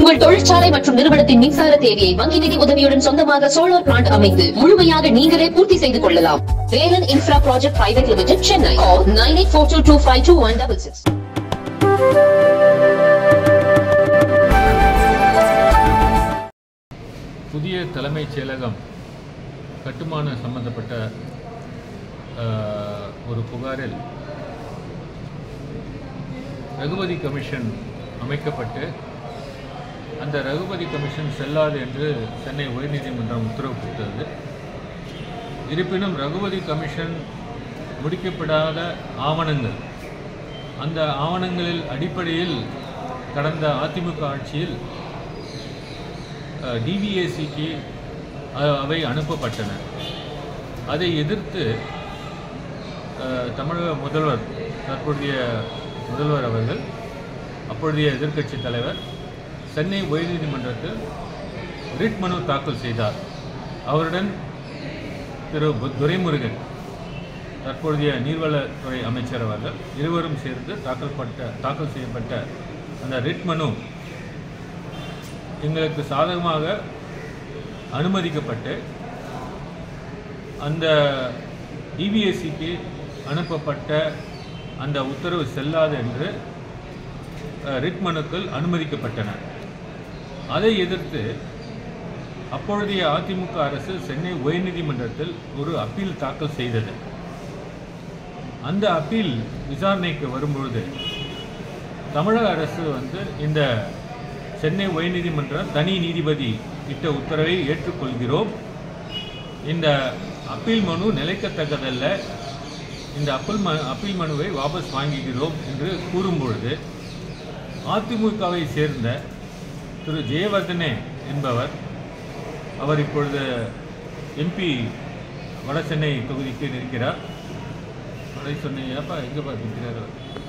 உங்கள் தொழிற்சாலை மற்றும் நிறுவனத்தின் மின்சார தேவையை வங்கி நிதி உதவியுடன் சொந்தமாக சோலார் பிளான்ட் அமைத்து முழுமையாக நீங்களே பூர்த்தி செய்து கொள்ளலாம் Velan infra project private limited Chennai nine eight four two two five two one double six புதிய தலைமைச் செயலகம் கட்டுமான சம்பந்தப்பட்ட அஹ், ஒரு புகாரில் ரகுபதி கமிஷன் அமைக்கப்பட்டு அந்த ரகுபதி கமிஷன் செல்லாது என்று சென்னை உயர்நீதிமன்றம் உத்தரவு கொடுத்தது இருப்பினும் ரகுபதி கமிஷன் முடிக்கப்படாத ஆவணங்கள் அந்த ஆவணங்களில் அடிப்படையில் கடந்த அதிமுக ஆட்சியில் டிவிஏசிக்கு அவை அனுப்பப்பட்டன அதை எதிர்த்து அஹ், தமிழக முதல்வர் தற்போதைய முதல்வர் அவர்கள் அப்பொழுதைய எதிர்க்கட்சி தலைவர் சென்னை உயர்நீதிமன்றத்தில் ரிட் மனு தாக்கல் செய்தார் அவருடன் திரு பு- துரைமுருகன் தற்போதைய நீர்வளத்துறை அமைச்சர் அவர்கள் இருவரும் சேர்ந்து தாக்கல் பட்ட தாக்கல் செய்யப்பட்ட அந்த ரிட் மனு எங்களுக்கு சாதகமாக அனுமதிக்கப்பட்டு அந்த டிபிஎஸ்சிக்கு அனுப்பப்பட்ட அந்த உத்தரவு செல்லாது என்று அஹ், ரிட் மனுக்கள் அனுமதிக்கப்பட்டன அதை எதிர்த்து அப்பொழுதைய அதிமுக அரசு சென்னை உயர்நீதிமன்றத்தில் ஒரு அப்பீல் தாக்கல் செய்தது அந்த அப்பீல் விசாரணைக்கு வரும்பொழுது தமிழக அரசு வந்து இந்த சென்னை உயர்நீதிமன்றம் தனி நீதிபதி இட்ட உத்தரவை ஏற்றுக்கொள்கிறோம் இந்த அப்பீல் மனு நிலைக்கத்தக்கதல்ல இந்த அப்பீல் மனு அப்பீல் மனுவை வாபஸ் வாங்குகிறோம் என்று கூறும்பொழுது அதிமுகவை சேர்ந்த திரு ஜெயவர்தனே என்பவர் அவர் இப்பொழுது எம்பி வட சென்னை தொகுதிக்கு நிற்கிறார் வட சென்னை ஏப்பா எங்கே பார்த்து நிற்கிறார் அவர்